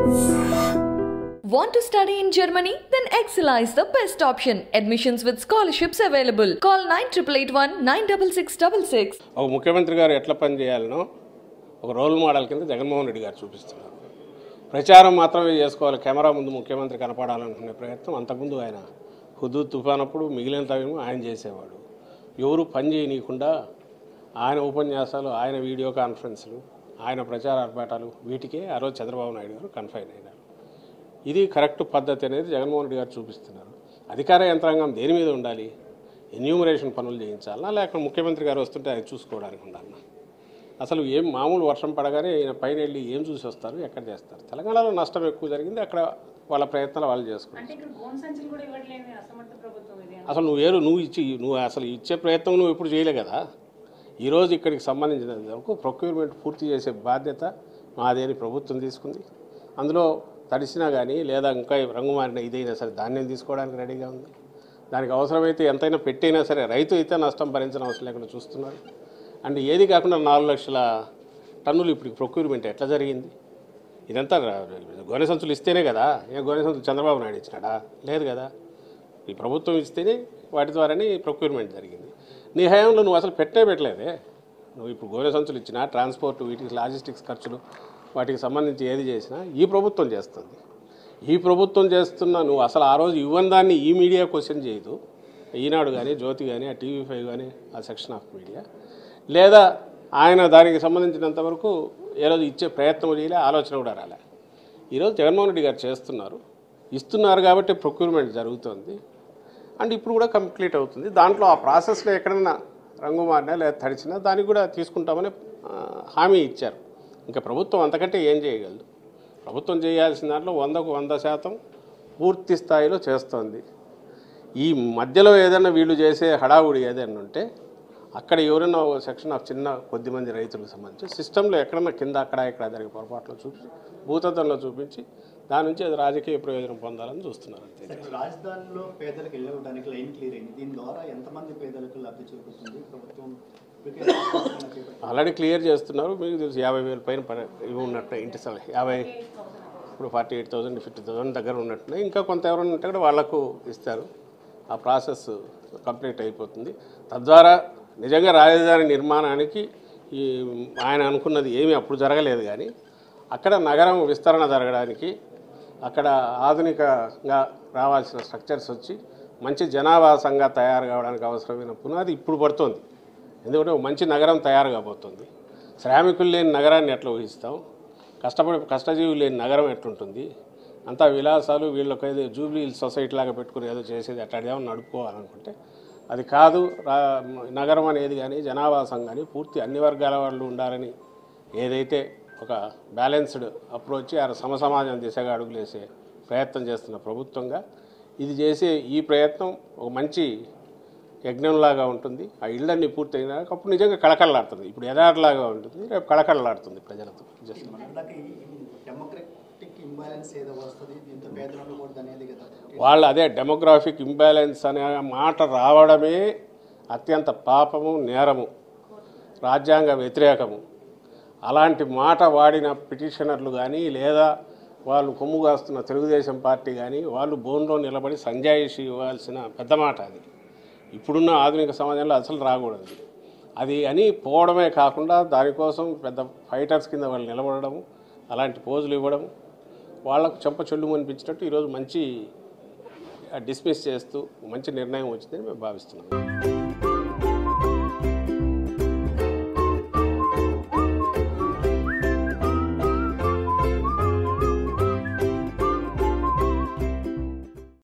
Want to study in Germany? Then Excella is the best option. Admissions with scholarships available. Call 9881 96666. ఒక ముఖ్యమంత్రి గారు ఎట్లా పని చేయాలనో ఒక రోల్ మోడల్ కింద జగన్మోహన్ రెడ్డి గారు చూపిస్తున్నారు ప్రచారం మాత్రమే చేసుకోవాలి కెమెరా ముందు ముఖ్యమంత్రి కనపడాలనుకునే ప్రయత్నం అంతకుముందు ఆయన హుదూ తుఫాన్ అప్పుడు మిగిలిన టైం ఆయన చేసేవాడు ఎవరు పని చేయనీయకుండా ఆయన ఉపన్యాసాలు ఆయన వీడియో కాన్ఫరెన్స్లు ఆయన ప్రచార ఆర్భాటాలు వీటికే ఆ రోజు చంద్రబాబు నాయుడు గారు కన్ఫైన్ అయినారు ఇది కరెక్ట్ పద్ధతి అనేది జగన్మోహన్ రెడ్డి గారు చూపిస్తున్నారు అధికార యంత్రాంగం దేని మీద ఉండాలి ఎన్యూమరేషన్ పనులు చేయించాలనా లేక ముఖ్యమంత్రి గారు వస్తుంటే అది చూసుకోవడానికి ఉండాలన్నా అసలు ఏం మామూలు వర్షం పడగానే ఈయన పైన వెళ్ళి ఏం చూసి వస్తారు ఎక్కడ చేస్తారు తెలంగాణలో నష్టం ఎక్కువ జరిగింది అక్కడ వాళ్ళ ప్రయత్నాలు వాళ్ళు చేసుకుంటారు అంటే ఇక్కడ గోన్ సంచులు కూడా ఇవ్వట్లేదు అసమర్థ ప్రభుత్వం ఇది అని. అసలు నువ్వు ఏరు నువ్వు ఇచ్చి నువ్వు అసలు ఇచ్చే ప్రయత్నం నువ్వు ఎప్పుడు చేయలే కదా ఈరోజు ఇక్కడికి సంబంధించిన వరకు ప్రొక్యూర్మెంట్ పూర్తి చేసే బాధ్యత మాదేని ప్రభుత్వం తీసుకుంది అందులో తడిసినా కానీ లేదా ఇంకా రంగు మారిన ఇదైనా సరే ధాన్యం తీసుకోవడానికి రెడీగా ఉంది దానికి అవసరమైతే ఎంతైనా పెట్టైనా సరే రైతు అయితే నష్టం భరించిన అవసరం లేకుండా చూస్తున్నారు అండ్ ఏది కాకుండా నాలుగు లక్షల టన్నులు ఇప్పుడు ప్రొక్యూర్మెంట్ ఎట్లా జరిగింది ఇదంతా గోనె సంచులు ఇస్తేనే కదా ఏ గోనె సంచులు చంద్రబాబు నాయుడు ఇచ్చినాడా లేదు కదా ఈ ప్రభుత్వం ఇస్తేనే వాటి ద్వారానే ప్రొక్యూర్మెంట్ జరిగింది నీ హయాంలో నువ్వు అసలు పెట్టే పెట్టలేదే నువ్వు ఇప్పుడు గోనె సంచులు ఇచ్చినా ట్రాన్స్పోర్ట్ వీటికి లాజిస్టిక్స్ ఖర్చులు వాటికి సంబంధించి ఏది చేసినా ఈ ప్రభుత్వం చేస్తుంది ఈ ప్రభుత్వం చేస్తున్న నువ్వు అసలు ఆ రోజు ఇవ్వని దాన్ని ఈ మీడియా క్వశ్చన్ చేయదు ఈనాడు కానీ జ్యోతి కానీ ఆ టీవీ ఫైవ్ కానీ ఆ సెక్షన్ ఆఫ్ మీడియా లేదా ఆయన దానికి సంబంధించినంత వరకు ఏ రోజు ఇచ్చే ప్రయత్నం చేయలే ఆలోచన కూడా రాలే ఈరోజు జగన్మోహన్ రెడ్డి గారు చేస్తున్నారు ఇస్తున్నారు కాబట్టి ప్రొక్యూర్మెంట్ జరుగుతుంది అండ్ ఇప్పుడు కూడా కంప్లీట్ అవుతుంది దాంట్లో ఆ ప్రాసెస్లో ఎక్కడైనా రంగు మారినా లేదా తడిచినా దానికి కూడా తీసుకుంటామని ఆ, హామీ ఇచ్చారు ఇంకా ప్రభుత్వం అంతకంటే ఏం చేయగలదు ప్రభుత్వం చేయాల్సిన దాంట్లో వందకు వంద శాతం పూర్తి స్థాయిలో చేస్తోంది ఈ మధ్యలో ఏదైనా వీళ్ళు చేసే హడావుడి ఏదైనా ఉంటే అక్కడ ఎవరైనా ఒక సెక్షన్ ఆఫ్ చిన్న కొద్ది మంది రైతులకు సంబంధించి సిస్టంలో ఎక్కడన్నా కింద అక్కడ ఇక్కడ జరిగే పొరపాట్లు చూపించి భూతత్వంలో చూపించి దాని నుంచి అది రాజకీయ ప్రయోజనం పొందాలని చూస్తున్నారు అంతే ఇప్పుడు రాజధానిలో పేదలకు వెళ్ళడానికి లైన్ క్లియర్ అయింది దీని ద్వారా ఎంతమంది పేదలకు లబ్ధి చేకూరుతుంది ప్రభుత్వం ఇప్పటికే రాష్ట్రంలో చేపట్టిన ఆల్రెడీ క్లియర్ చేస్తున్నారు మీకు తెలుసు యాభై వేల పైన పని ఇవి ఉన్నట్టు ఇంటి స్థలం యాభై ఇప్పుడు forty eight thousand fifty thousand దగ్గర ఉన్నట్టు ఇంకా కొంత ఎవరైనా ఉంటే కూడా వాళ్ళకు ఇస్తారు ఆ ప్రాసెస్ కంప్లీట్ అయిపోతుంది తద్వారా నిజంగా రాజధాని నిర్మాణానికి ఈ ఆయన అనుకున్నది ఏమీ అప్పుడు జరగలేదు కానీ అక్కడ నగరం విస్తరణ జరగడానికి అక్కడ ఆధునికంగా రావాల్సిన స్ట్రక్చర్స్ వచ్చి మంచి జనావాసంగా తయారు కావడానికి అవసరమైన పునాది ఇప్పుడు పడుతుంది ఎందుకంటే ఒక మంచి నగరం తయారు కాబోతుంది శ్రామికులు లేని నగరాన్ని ఎట్లా ఊహిస్తాం కష్టపడి కష్టజీవులు లేని నగరం ఎట్లుంటుంది అంతా విలాసాలు వీళ్ళకి ఏదో జూబ్లీ హిల్స్ సొసైటీ లాగా పెట్టుకుని ఏదో చేసేది అట్లా ఏమో నడుపుకోవాలనుకుంటే అది కాదు రా నగరం అనేది కానీ జనావాసం కానీ పూర్తి అన్ని వర్గాల వాళ్ళు ఉండాలని ఏదైతే ఒక బ్యాలెన్స్డ్ అప్రోచ్ ఆ సమసమాజం దిశగా అడుగులేసే ప్రయత్నం చేస్తున్న ప్రభుత్వంగా ఇది చేసే ఈ ప్రయత్నం ఒక మంచి యజ్ఞంలాగా ఉంటుంది ఆ ఇళ్ళన్నీ పూర్తయినాక అప్పుడు నిజంగా కళకళలాడుతుంది ఇప్పుడు ఎదారిలాగా ఉంటుంది రేపు కళకళలాడుతుంది ప్రజలతో జస్ట్ మనకి డెమోక్రటిక్ ఇంబ్యాలెన్స్ ఏదో వస్తుంది దీంతో పేదలు ఉండకూడదు అనేది కదా వాళ్ళు అదే డెమోగ్రాఫిక్ ఇంబ్యాలెన్స్ అనే మాట రావడమే అత్యంత పాపము నేరము రాజ్యాంగ వ్యతిరేకము అలాంటి మాట వాడిన పిటిషనర్లు కానీ లేదా వాళ్ళు కొమ్ము కాస్తున్న తెలుగుదేశం పార్టీ కానీ వాళ్ళు బోన్లో నిలబడి సంజాయిషి ఇవ్వాల్సిన పెద్ద మాట అది ఇప్పుడున్న ఆధునిక సమాజంలో అసలు రాకూడదు అది అని పోవడమే కాకుండా దానికోసం పెద్ద ఫైటర్స్ కింద వాళ్ళు నిలబడము అలాంటి పోజులు ఇవ్వడం వాళ్ళకు చెంప చెల్లు అనిపించినట్టు ఈరోజు మంచి డిస్మిస్ చేస్తూ మంచి నిర్ణయం వచ్చిందని మేము భావిస్తున్నాం